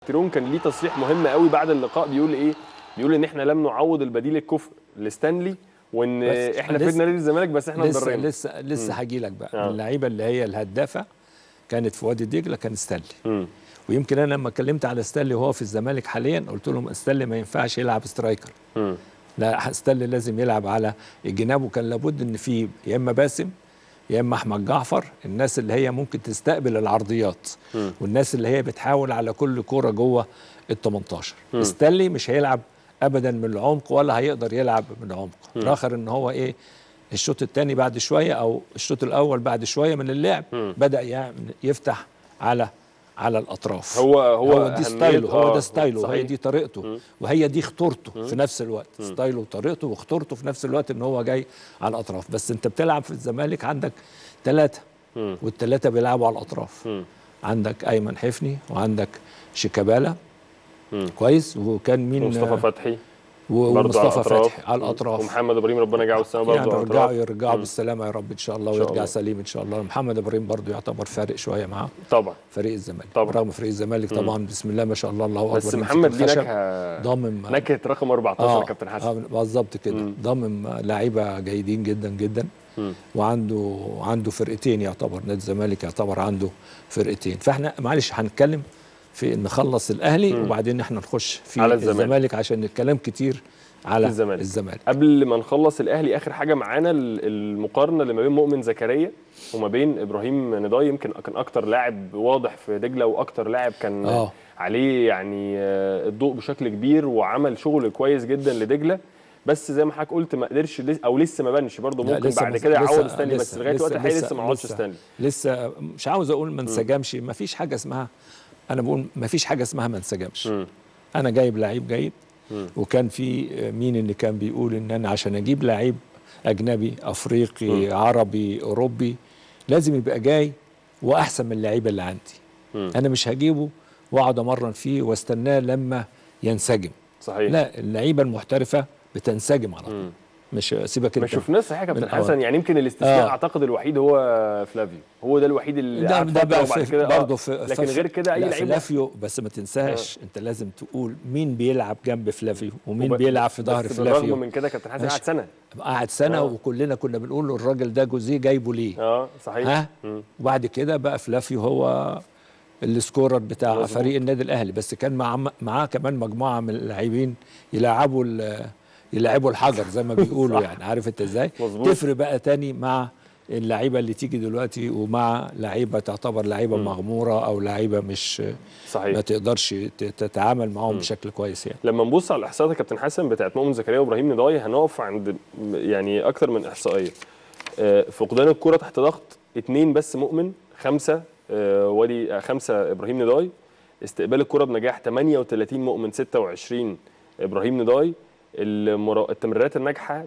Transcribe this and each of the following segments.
كارتيرون كان ليه تصريح مهم قوي بعد اللقاء بيقول ايه بيقول ان احنا لم نعوض البديل الكفء لستانلي وان بس احنا لسه- فدنا نادي الزمالك بس احنا لسه اتضرينا لسه لسه هاجي لك بقى آه. اللعيبه اللي هي الهدافه كانت في وادي دجله كان ستانلي مم. ويمكن انا لما اتكلمت على ستانلي وهو في الزمالك حاليا قلت لهم ستانلي ما ينفعش يلعب سترايكر مم. لا ستانلي لازم يلعب على الجناب وكان لابد ان في يا اما باسم يا اما احمد جعفر الناس اللي هي ممكن تستقبل العرضيات مم. والناس اللي هي بتحاول على كل كوره جوه ال 18 ستانلي مش هيلعب ابدا من العمق ولا هيقدر يلعب من العمق الاخر ان هو ايه الشوط الثاني بعد شويه او الشوط الاول بعد شويه من اللعب مم. بدا يعمل يفتح على على الاطراف هو هو هو دي أهمية- ستايله هو آه، ده ستايله وهي صحيح. دي طريقته وهي دي خطورته في نفس الوقت ستايله وطريقته وخطورته في نفس الوقت ان هو جاي على الاطراف بس انت بتلعب في الزمالك عندك ثلاثه مم. والثلاثه بيلعبوا على الاطراف مم. عندك ايمن حفني وعندك شيكابالا مم. كويس وكان مين مصطفى فتحي و- برضه على ومصطفى الأطراف. فتحي على الاطراف ومحمد ابراهيم ربنا يجعله السنه برضه يعني على يرجعوا الأطراف. يرجعوا مم. بالسلامه يا رب ان شاء الله إن شاء ويرجع الله. سليم ان شاء الله محمد ابراهيم برضه يعتبر فارق شويه معاه طبعا فريق الزمالك طبعا. رغم فريق الزمالك طبعا بسم الله ما شاء الله الله اكبر بس يمسك محمد ليه الخشب. نكهه ضامن نكهه رقم 14 كابتن حسن آه بالظبط كده مم. ضامن لعيبه جيدين جدا جدا مم. وعنده عنده فرقتين يعتبر نادي الزمالك يعتبر عنده فرقتين فاحنا معلش هنتكلم في نخلص الاهلي وبعدين احنا نخش في على الزمالك. الزمالك عشان الكلام كتير على الزمالك. الزمالك قبل ما نخلص الاهلي اخر حاجه معانا ال- المقارنه اللي ما بين مؤمن زكريا وما بين ابراهيم نضاي يمكن كان اكتر لاعب واضح في دجله واكتر لاعب كان آه. عليه يعني آه، الضوء بشكل كبير وعمل شغل كويس جدا لدجله بس زي ما حضرتك قلت ما قدرش لس- او لسه ما بانش برضه لا، ممكن لسه بعد ما- كده يعوض لسه- ستانلي بس لسه- لغايه دلوقتي لسه- الحقيقه لسه- لسه ما عوضش لسه- ستانلي لسه مش عاوز اقول ما انسجمش ما فيش حاجه اسمها انا بقول ما فيش حاجه اسمها ما انسجمش مم. انا جايب لعيب جيد مم. وكان في مين اللي كان بيقول ان انا عشان اجيب لعيب اجنبي افريقي مم. عربي اوروبي لازم يبقى جاي واحسن من اللعيبه اللي عندي مم. انا مش هجيبه واقعد امرن فيه واستناه لما ينسجم صحيح لا اللعيبه المحترفه بتنسجم على طول مم. مش سيبك ما انت شفناش صحيح يا كابتن من حسن أول. يعني يمكن الاستثناء آه. اعتقد الوحيد هو فلافيو هو ده الوحيد اللي ده قعد ده فترة بقى وبعد في كده آه. برضه في لكن في- غير كده اي لا، لعيب فلافيو بس ما تنساش انت لازم تقول مين بيلعب جنب فلافيو ومين وب- بيلعب في ظهر بس فلافيو بالرغم من كده كابتن حسن ماشي. قعد سنه قعد سنه آه. وكلنا كنا بنقول له الراجل ده جوزيه جايبه ليه اه صحيح ها مم. وبعد كده بقى فلافيو هو السكورر بتاع مظبوط. فريق النادي الاهلي بس كان مع معاه كمان مجموعه من اللاعبين يلعبوا ال- يلعبوا الحجر زي ما بيقولوا يعني عارف انت ازاي مظبوط. تفرق بقى تاني مع اللعيبه اللي تيجي دلوقتي ومع لعيبه تعتبر لعيبه مغموره او لعيبه مش ما صحيح تقدرش ت- تتعامل معاهم بشكل كويس يعني لما نبص على الاحصائيات يا كابتن حسن بتاعت مؤمن زكريا وابراهيم نضاي هنقف عند م- يعني اكتر من احصائيه آه، فقدان الكره تحت ضغط اثنين بس مؤمن خمسه آه، وادي آه، خمسه ابراهيم نضاي استقبال الكره بنجاح 38 مؤمن 26 ابراهيم نضاي المرا... التمريرات الناجحه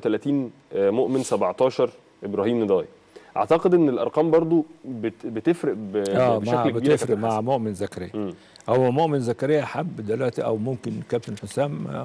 31 آه، مؤمن 17 ابراهيم نضاي اعتقد ان الارقام برضو بت... بتفرق ب... اه بشكل مع كبير يا بتفرق كابتن مع حسن. مؤمن زكريا مم. هو مؤمن زكريا حب دلوقتي او ممكن كابتن حسام آه،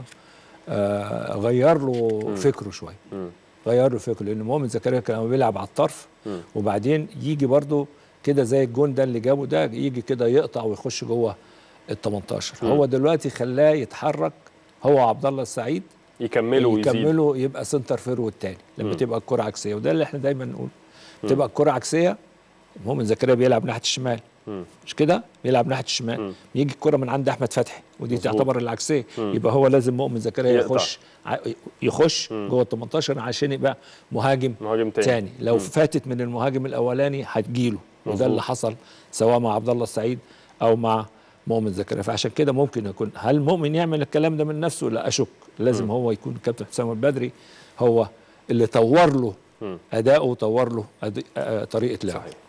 آه غير له فكره شويه مم. غير له فكره لان مؤمن زكريا كان بيلعب على الطرف مم. وبعدين يجي برده كده زي الجون ده اللي جابه ده يجي كده يقطع ويخش جوه ال 18 مم. هو دلوقتي خلاه يتحرك هو وعبد الله السعيد يكملوا ويزيدوا يكملوا يبقى سنتر فيرو الثاني لما مم. تبقى الكره عكسيه وده اللي احنا دايما نقول تبقى الكره عكسيه مؤمن زكريا بيلعب ناحيه الشمال مم. مش كده بيلعب ناحيه الشمال مم. يجي الكره من عند احمد فتحي ودي مظبوط. تعتبر العكسيه مم. يبقى هو لازم مؤمن زكريا يقطع. يخش ع- يخش مم. جوه ال 18 عشان يبقى مهاجم مهاجم تاني تاني لو مم. فاتت من المهاجم الاولاني هتجيله وده مظبوط. اللي حصل سواء مع عبد الله السعيد او مع مؤمن زكريا فعشان كده ممكن يكون هل مؤمن يعمل الكلام ده من نفسه لا اشك لازم مم. هو يكون كابتن حسام البدري هو اللي طور له مم. اداؤه وطور له أد... آه، طريقه لعبه صحيح